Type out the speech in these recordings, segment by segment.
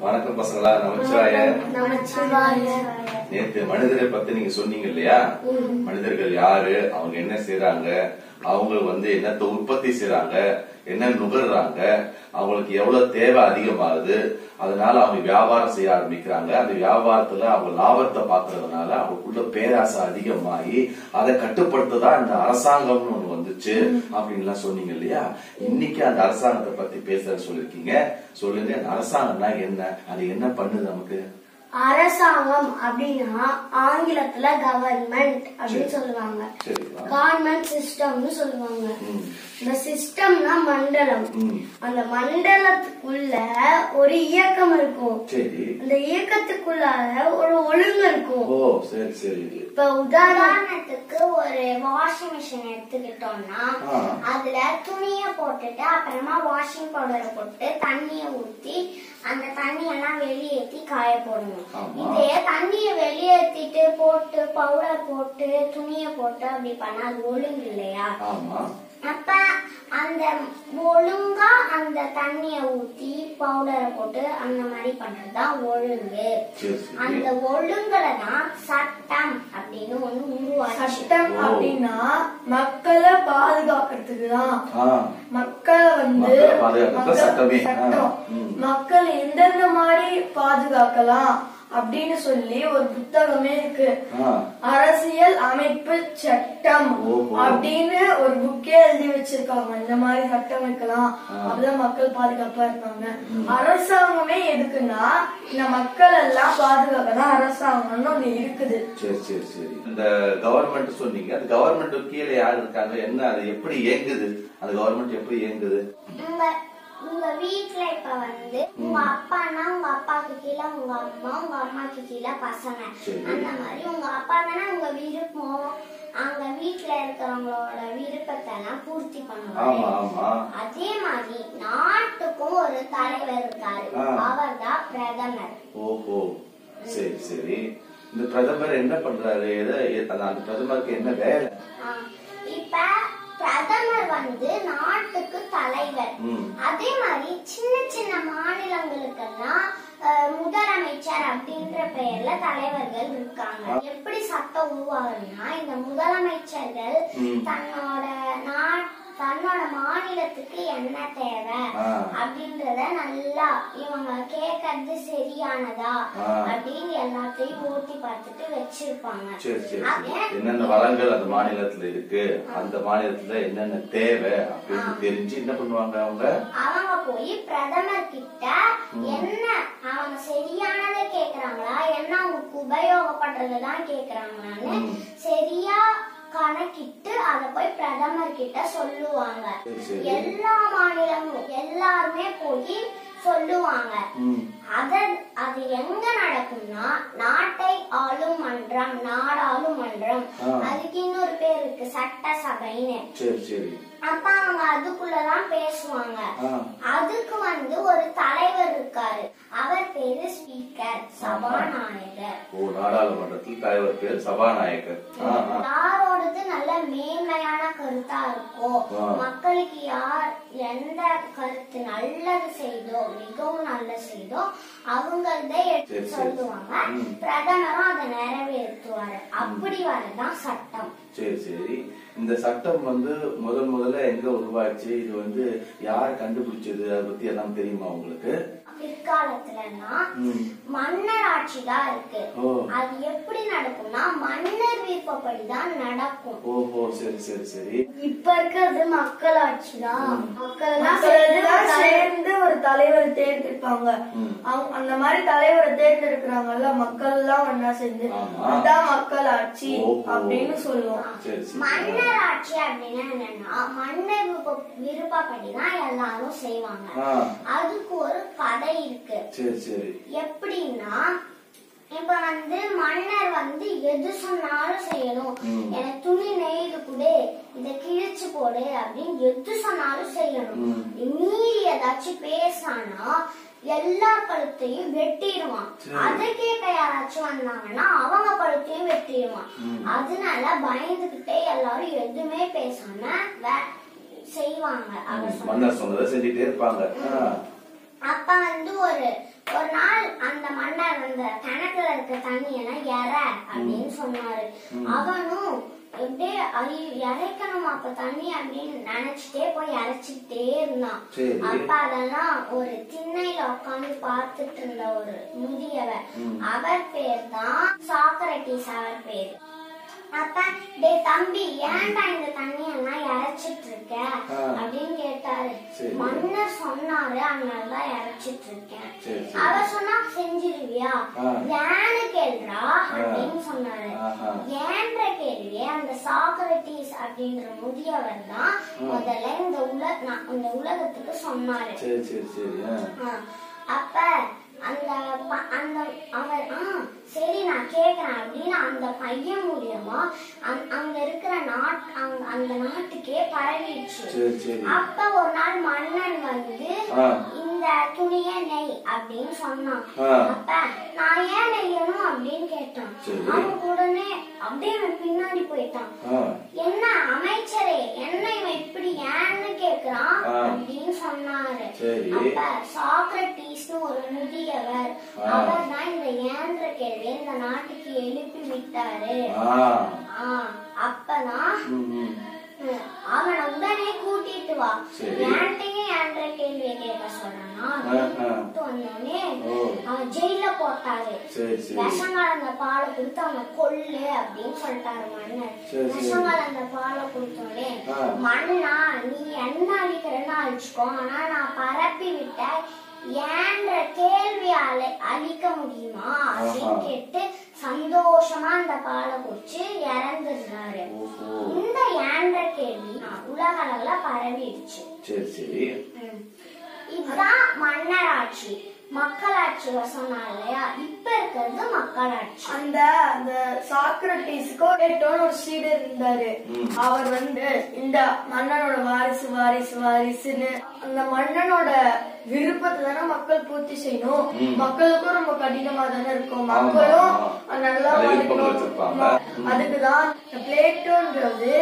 வணக்கம் பசங்களா நமச்சிவாய நமச்சிவாய நேத்து மனிதரை பத்தி நீங்க சொன்னீங்க இல்லையா மனிதர்கள் யாரு அவங்க என்ன செய்றாங்க அவங்க வந்து என்னத்த உற்பத்தி செய்றாங்க என்ன நுகர்றாங்க அவங்களுக்கு எவ்வளவு தேவை அதிகமாகுது அதனால அவங்க வியாபாரம் செய்ய ஆரம்பிக்கிறாங்க அந்த வியாபாரத்துல அவங்க லாபத்தை பாக்குறதுனால அவங்களுக்குள்ள பேராசை அதிகமாகி அதை கட்டுப்படுத்ததான் இந்த அரசாங்கம்னு ஒண்ணு வந்துச்சு அப்படின்லாம் சொன்னீங்க இல்லையா இன்னைக்கு அந்த அரசாங்கத்தை பத்தி பேச சொல்லிருக்கீங்க சொல்லுங்க அந்த அரசாங்கம்னா என்ன அது என்ன பண்ணுது நமக்கு அரசாங்கம் அப்படின்னா ஆங்கிலத்துல கவர்மெண்ட் அப்படின்னு சொல்லுவாங்க சரிங்களா கவர்மெண்ட் சிஸ்டம்னு சொல்லுவாங்க ம். இந்த சிஸ்டம்னா மண்டலம் ம். அந்த மண்டலத்துக்குள்ள ஒரு இயக்கம் இருக்கும் சரி அந்த இயக்கத்துக்குள்ளார ஒரு ஒழுங்கு இருக்கும் ஓ சரி சரி இப்ப உதாரணம் உதாரணத்துக்கு ஒரு வாஷிங் மிஷின் எடுத்துக்கிட்டோம்னா ஆ. அதுல துணிய போட்டுட்டு அப்புறமா வாஷிங் பவுடரை போட்டு தண்ணிய ஊத்தி அந்த தண்ணியெல்லாம் வெளியேத்தி காய போடணும் ஆமா. இதே தண்ணிய வெளியேத்திட்டு போட்டு பவுடர் போட்டு துணிய போட்டு அப்படி பண்ணா அது ஒழுங்கு இல்லையா ஆமா அப்ப அந்த ஒழுங்கா அந்த தண்ணிய ஊத்தி பவுடரை போட்டு அந்த மாதிரி பண்றதுதான் ஒழுங்கு சரி சரி அந்த ஒழுங்குல தான் சட்டம் அப்படின்னு ஒண்ணு உருவாச்சு சட்டம் ஓ. அப்படின்னா மக்களை பாதுகாக்கிறதுக்கு தான் ஆ மக்களை வந்து மக்களை பாதுகாக்கிறது மக்கள் சட்டமே. ஆ. சட்டம் ம். மக்கள் எந்தெந்த மாதிரி பாதுகாக்கலாம் அப்படின்னு சொல்லி ஒரு புத்தகமே இருக்கு ஆ அரசியல் அமைப்பு சட்டம் ஓஹோ. அப்படின்னு ஒரு புக்கே எழுதி வச்சிருக்காங்க இந்த மாதிரி சட்டம் வைக்கலாம் ஆ. அப்பதான் மக்கள் பாதுகாப்பா இருப்பாங்க அரசாங்கமே எதுக்குன்னா இந்த மக்கள் எல்லாம் பாதுகாக்க தான் அரசாங்கம்னு ஒண்ணு இருக்குது சரி சரி சரி இந்த கவர்மெண்ட் சொன்னீங்க அந்த கவர்மெண்ட் கீழே யார் இருக்காங்க என்ன அது எப்படி இயங்குது அந்த கவர்மெண்ட் எப்படி இயங்குது உங்க உங்க வீட்ல இப்ப வந்து உங்க அப்பான்னா உங்க அப்பாக்கு கீழே உங்க அம்மா உங்க அம்மாக்கு கீழே பசங்க சரி. அந்த மாதிரி உங்க அப்பா தானே உங்க விருப்பம் அங்க வீட்ல இருக்கிறவங்களோட விருப்பத்தை எல்லாம் பூர்த்தி ஆமா பண்ணுவாங்க ஆமா அதே மாதிரி நாட்டுக்கும் ஒரு தலைவர் இருக்காரு ஆ. அவர் தான் பிரதமர் ஓஹோ சரி சரி இந்த பிரதமர் என்ன பண்றாரு எதை அந்த அந்த பிரதமருக்கு என்ன வேலை ஆ, இப்ப பிரதமர் வந்து நாட்டுக்கு தலைவர் ம். அதே மாதிரி சின்ன சின்ன மாநிலங்களுக்கெல்லாம் அஹ், முதலமைச்சர் அப்படின்ற பெயர்ல தலைவர்கள் இருக்காங்க எப்படி சட்டம் உருவாகுதுன்னா இந்த முதலமைச்சர்கள் ம். தன்னோட நாட் தன்னோட மாநிலத்துக்கு என்ன தேவை ஆ. அப்படின்றத நல்லா இவங்க கேட்கறது சரியானதா ஆ. அப்படின்னு எல்லாத்தையும் ஓட்டி பார்த்துட்டு வச்சிருப்பாங்க சரி சரி சரி அதே என்னென்ன வளங்கள் அந்த மாநிலத்துல இருக்கு அந்த மாநிலத்துல என்னென்ன தேவை அப்படின்னு தெரிஞ்சு என்ன பண்ணுவாங்க அவங்க அவங்க போய் பிரதமர் கிட்ட என்ன அவங்க சரியானதை கேக்குறாங்களா என்ன அவங்களுக்கு உபயோகப்படுறதுதான் கேக்குறாங்களான்னு சரியா கணக்கிட்டு அத போய் பிரதமர் கிட்ட சொல்லுவாங்க சரி, சரி. எல்லா மாநிலமும் எல்லாருமே போய் சொல்லுவாங்க ம். அத அது எங்க நடக்கும்னா நாட்டை ஆளும் மன்றம் நாடாளும் மன்றம் ஆ. அதுக்கு இன்னொரு பேர் இருக்கு சட்டசபைன்னு சரி சரி அப்ப அவங்க அதுக்குள்ளதான் பேசுவாங்க ஆ. அதுக்கு வந்து ஒரு தலைவர் இருக்காரு அவர் பேரு ஸ்பீக்கர் சபாநாயகர் ஓ நாடாளுமன்றத்தில் தலைவர் பேர் சபாநாயகர் ஆ, ஆ. யாரோடது நல்ல மேன்மையான கருத்தா இருக்கோ ஆ. மக்களுக்கு யார் எந்த கருத்து நல்லது செய்தோ மிகவும் நல்லது செய்தோ அவங்கள்தே எடுத்து சரி, சரி. சொல்லுவாங்க ம். பிரதமரும் அதை நிறைவேற்றுவாரு அப்படி வரதான் சட்டம் சரி சரி இந்த சட்டம் வந்து முதல் முதல்ல எங்க உருவாச்சு இது வந்து யார் கண்டுபிடிச்சது அதை பத்தி எல்லாம் தெரியுமா உங்களுக்கு பிற்காலத்துலன்னா ம். மன்னர் ஆட்சி தான் இருக்கு ஓ. அது எப்படி நடக்கும்னா மன்னர் விருப்பப்படிதான் நடக்கும் ஓஹோ சரி சரி சரி இப்ப இருக்கிறது மக்களாட்சி தான் மக்கள் எல்லாம் மக்கள் சேர்ந்து எல்லாம் ஒரு தலைவர் சேர்ந்து ஒரு தலைவரை தேர்ந்தெடுப்பாங்க ம். அவங்க அந்த மாதிரி தலைவரை தேர்ந்தெடுக்கிறாங்கல்ல மக்கள் எல்லாம் ஒன்னா சேர்ந்து ஆமா. அதான் மக்கள் ஆட்சி ஓஹோ. அப்படின்னு சொல்லுவோம் சரி சரி மன்னர் ஆட்சி அப்படின்னா என்னன்னா மன்னர் விருப்ப விருப்பப்படிதான் எல்லாரும் செய்வாங்க ஆ அதுக்கு ஒரு கதை இருக்கு சரி சரி எப்படின்னா இப்ப வந்து மன்னர் வந்து எது சொன்னாலும் செய்யணும் ம். எனக்கு துணி நெய்து கொடு இத கிழிச்சு போடு அப்படின்னு எது சொன்னாலும் செய்யணும் ம். மீறி ஏதாச்சும் பேசானா எல்லார் கழுத்தையும் வெட்டிடுவான் சரி. அதை கேட்க யாராச்சும் வந்தாங்கன்னா அவங்க கழுத்தையும் வெட்டிடுவான் அதனால பயந்துகிட்டே எல்லாரும் எதுவுமே பேசாம வே- செய்வாங்க அவர் சொன்ன மன்னர் சொன்னதை செஞ்சுட்டே இருப்பாங்க ஆ. அப்ப வந்து ஒரு ஒரு நாள் அந்த மன்னர் அந்த கிணத்துல இருக்க தண்ணி எல்லாம் எற அப்படின்னு சொன்னாரு அவனும் எப்படியே ஐ இறைக்கணும் அப்ப தண்ணி அப்படின்னு நினைச்சிட்டே போய் இறைச்சிக்கிட்டே இருந்தான் சரி. அப்ப அதெல்லாம் ஒரு திண்ணையில உட்காந்து பார்த்துட்டு இருந்த ஒரு முதியவர் அவர் பேர் தான் சாக்ரட்டிஸ் அவர் பேர் அப்ப டே தம்பி ஏன்டா இந்த தண்ணி எல்லாம் இறைச்சிட்டு இருக்க ஆ. அப்படின்னு கேட்டாரு சரி. மன்னர் சொன்னாரு அதனாலதான் இறைச்சிட்டு இருக்கேன் சரி, சரி. அவர் சொன்னா செஞ்சிருவியா ஆ. ஏன்னு கேள்றா அப்படின்னு சொன்னாரு ஆஹா. ஏன்ற கேள்வியே அந்த சாக்ரட்டிஸ் அப்படின்ற முதியவர் தான் முதல்ல இந்த உலக நான் இந்த உலகத்துக்கு சொன்னாரு சரி சரி சரி ஆ. ஆ, அப்ப அந்த ப- அந்த அவர் ஆ சரி நான் கேக்குறேன் அப்படின்னு அந்த பையன் மூலியமா அங்க- அங்க இருக்கிற நாட் அங்க- அந்த நாட்டுக்கே பரவிடுச்சு சரி சரி அப்ப ஒரு நாள் மன்னன் வந்து ஆ. இந்த துணிய நெய் அப்படின்னு சொன்னான் ஆ. அப்ப நான் ஏன் நெய்யணும் அப்படின்னு கேட்டான் சரி. அவன் உடனே அப்படியே அவன் பின்னாடி போயிட்டான் ஆ. என்ன அமைச்சரே என்ன இவன் இப்படி ஏன்னு கேக்குறான் ஆ. அப்படின்னு சொன்னாரு சரி. அப்ப சாக்ரட்டிஸ்னு ஒரு முதியவர் ஆ. அவர் தான் இந்த ஏன்ற கேள்வி இந்த நாட்டுக்கு எழுப்பி விட்டாரு ஆ. ஆ, அப்பதான் ம், ம். ம், அவனை உடனே கூட்டிட்டு வா சரி. ஏன்ட்டையும் ஏன்ற கேள்வியை கேட்க சொல்றானா ஆ, ஆ. கூட்டு வந்தோடனே ஓ. அவன் ஜெயில போட்டாரு சரி சரி விஷம் கலந்த பாலை கொடுத்து அவனை கொல்லு அப்படின்னு சொல்லிட்டாரு மன்னர் சரி, சரி. விஷம் கலந்த பாலை கொடுத்தோடனே ஆ. மன்னா நீ என்ன அழிக்கிறன்னு அழிச்சுக்கோ ஆனா நான் பரப்பி விட்ட ஏன்ற கேள்வி அழி அழிக்க முடியுமா அப்படின்னு ஆஹா. கேட்டு சந்தோஷமா அந்த பாலை குடிச்சு இறந்துடுறாரு ஓஹோ இந்த ஏன்ற கேள்வி உலக அளவுல பரவிடுச்சு சரி சரி ம். இதுதான் மன்னராட்சி மக்களாட்சி சொன்னா இல்லையா இப்ப இருக்கிறது மக்களாட்சி அந்த அந்த சாக்ரட்டிஸ்க்கு பிளேட்டோன்னு ஒரு சீடர் இருந்தாரு ம். அவர் வந்து இந்த மன்னனோட வாரிசு வாரிசு வாரிசுன்னு அந்த மன்னனோட விருப்பத்தை தானே மக்கள் பூர்த்தி செய்யணும் ம். மக்களுக்கும் ரொம்ப கடினமா தானே இருக்கும் ஆமா, மக்களும் ஆமா. நல்லா நிறைய விருப்பங்கள் வாழணும். வச்சிருப்பாங்க. ம். அதுக்குதான் பிளேட்டோன்றது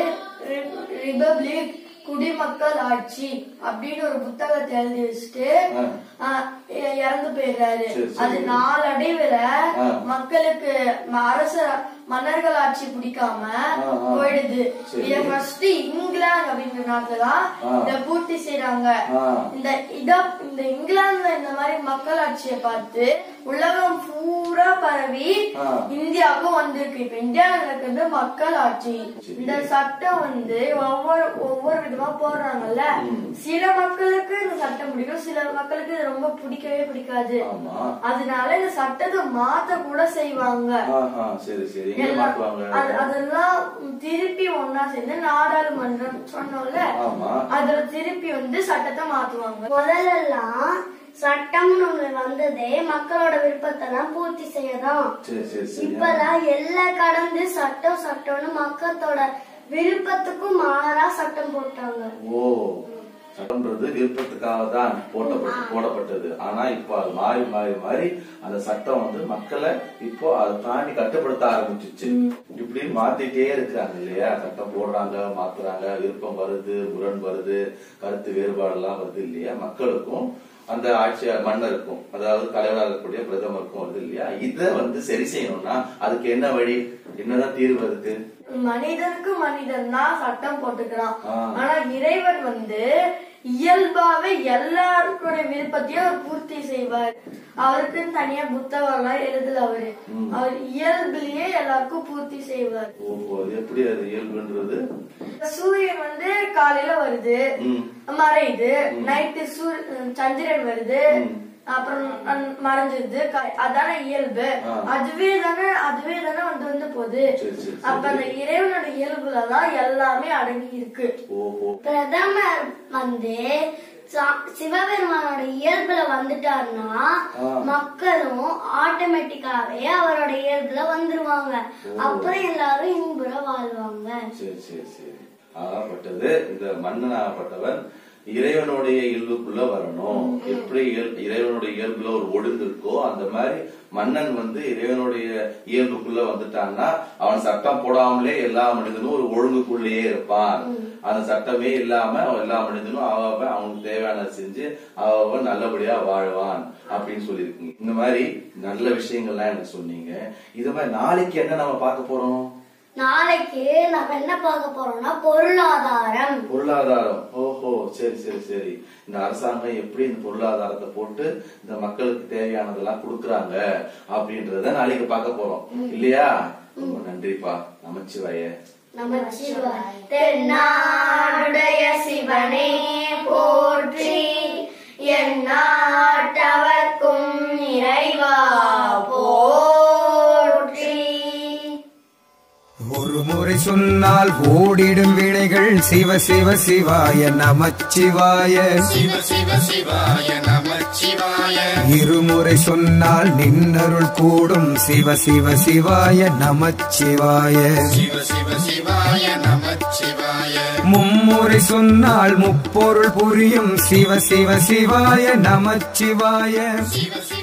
ரிபப்ளிக் குடிமக்கள் ஆட்சி அப்படின்னு ஒரு புத்தகத்தை எழுதி வச்சுட்டு ஆ. ஆ, இ- இறந்து போயிடுறாரு சரி, சரி. அது நாளடைவுல ஆ. மக்களுக்கு ம- அரச மன்னர்கள் ஆட்சி பிடிக்காம ஆ, ஆ. போயிடுது சரி. இத ஃபர்ஸ்ட் இங்கிலாந்து அப்படிங்கிற நாட்டுலதான் ஆ. இத பூர்த்தி செய்றாங்க ஆ. இந்த இத இந்த இங்கிலாந்துல இந்த மாதிரி மக்கள் ஆட்சியை பார்த்து உலகம் பூரா பரவி ஆ. இந்தியாவுக்கும் வந்திருக்கு இப்ப இந்தியாவில் இருக்கிறது மக்கள் ஆட்சி சரி. இந்த சட்டம் வந்து ஒவ்வொரு ஒவ்வொரு விதமா போடுறாங்கல்ல ம். சில மக்களுக்கு இந்த சட்டம் பிடிக்கும் சில மக்களுக்கு இது ரொம்ப பிடிக்கவே பிடிக்காது ஆமா அதனால இந்த சட்டத்தை மாத்த கூட செய்வாங்க ஆஹா சரி சரி எங்க எல்லாம் மாட்டுவாங்க அது- அதெல்லாம் திருப்பி ஒன்னா சேர்ந்து நாடாளுமன்றம் சொன்னோம்ல ஆமா அதுல திருப்பி வந்து சட்டத்தை மாத்துவாங்க முதல்லலாம் சட்டம்னு ஒண்ணு வந்ததே மக்களோட விருப்பத்தெல்லாம் பூர்த்தி செய்யதான் சரி சரி சரி இப்பதான் எல்லாம் கடந்து சட்டம் சட்டம்னு மக்களோட விருப்பத்துக்கும் மாறா சட்டம் போட்டாங்க ஓ சட்டம்ன்றது விருப்பத்துக்காக தான் போட்டப்பட்டு போடப்பட்டது ஆனா இப்போ அது மாறி மாறி மாறி அந்த சட்டம் வந்து மக்களை இப்போ அதை தாண்டி கட்டுப்படுத்த ஆரம்பிச்சிச்சு இப்படி மாத்திட்டே இருக்கிறாங்க இல்லையா சட்டம் போடுறாங்க மாத்துறாங்க விருப்பம் வருது முரண் வருது கருத்து வேறுபாடு எல்லாம் வருது இல்லையா மக்களுக்கும் அந்த ஆட்சி மன்னருக்கும் அதாவது தலைவராக இருக்கக்கூடிய பிரதமருக்கும் வருது இல்லையா இதை வந்து சரி செய்யணும்னா அதுக்கு என்ன வழி என்னதான் தீர்வு அதுக்கு மனிதனுக்கு மனிதன் தான் சட்டம் போட்டுக்கிறான் ஆ. ஆனா இறைவன் வந்து இயல்பாவே எல்லாருக்குடைய விருப்பத்தையும் அவர் பூர்த்தி செய்வார் அவருக்குன்னு தனியா புத்தகம் எல்லாம் எழுதல அவரு ம். அவர் இயல்பிலேயே எல்லாருக்கும் பூர்த்தி செய்வார் ஓஹோ அது எப்படி அது இயல்புன்றது சூரியன் வந்து காலையில வருது ம் மறையுது நைட்டு சூரிய சந்திரன் வருது ம். அப்புறம் அந்- மறைஞ்சிருது க- அதானே இயல்பு ஆ. அதுவே தானே அதுவே தானே வந்து வந்து போகுது சரி, சரி, அப்ப அந்த இறைவனோட இயல்புலதான் எல்லாமே அடங்கி இருக்கு ஓஹோ பிரதமர் வந்து சா- சிவபெருமானோட இயல்புல வந்துட்டாருன்னா ஆ. மக்களும் ஆட்டோமேட்டிக்காவே அவரோட இயல்புல வந்துருவாங்க அப்புறம் எல்லாரும் இன்புற வாழ்வாங்க சரி சரி சரி ஆகப்பட்டது இந்த மன்னனாகப்பட்டவன் இறைவனுடைய இயல்புக்குள்ள வரணும் எப்படி இயல்- இறைவனுடைய இயல்புல ஒரு ஒழுங்கு இருக்கோ அந்த மாதிரி மன்னன் வந்து இறைவனுடைய இயல்புக்குள்ள வந்துட்டான்னா அவன் சட்டம் போடாமலே எல்லா மனிதனும் ஒரு ஒழுங்குக்குள்ளேயே இருப்பான் அந்த சட்டமே இல்லாம அவன் எல்லா மனிதனும் அவ அவன் அவனுக்கு தேவையானதை செஞ்சு அவ அவன் நல்லபடியா வாழ்வான் அப்படின்னு சொல்லியிருக்கீங்க இந்த மாதிரி நல்ல விஷயங்கள்லாம் எனக்கு சொன்னீங்க இது மாதிரி நாளைக்கு என்ன நம்ம பார்க்க போறோம் நாளைக்கு நம்ம என்ன பார்க்க போறோம்னா பொருளாதாரம் பொருளாதாரம் ஓஹோ சரி சரி சரி இந்த அரசாங்கம் எப்படி இந்த பொருளாதாரத்தை போட்டு இந்த மக்களுக்கு தேவையானதெல்லாம் கொடுக்கறாங்க அப்படின்றத நாளைக்கு பார்க்க போறோம் இல்லையா ரொம்ப நன்றிப்பா நமச்சிவாய நமச்சிவாய் தென்னாடுடைய சிவனே போற்றி எந்நாட்டவர்க்கும் இறைவா போற்றி ஒரு முறை சொன்னால் ஓடிடும் வினைகள் சிவ சிவ சிவாய நமச்சிவாய சிவ சிவ சிவாய நமச்சிவாய இருமுறை சொன்னால் நின்னருள் கூடும் சிவ சிவ சிவாய நமச்சிவாய சிவ சிவ சிவாய நமச்சிவாய மும்முறை சொன்னால் முப்பொருள் புரியும் சிவ சிவ சிவாய நமச்சிவாய சிவ சிவ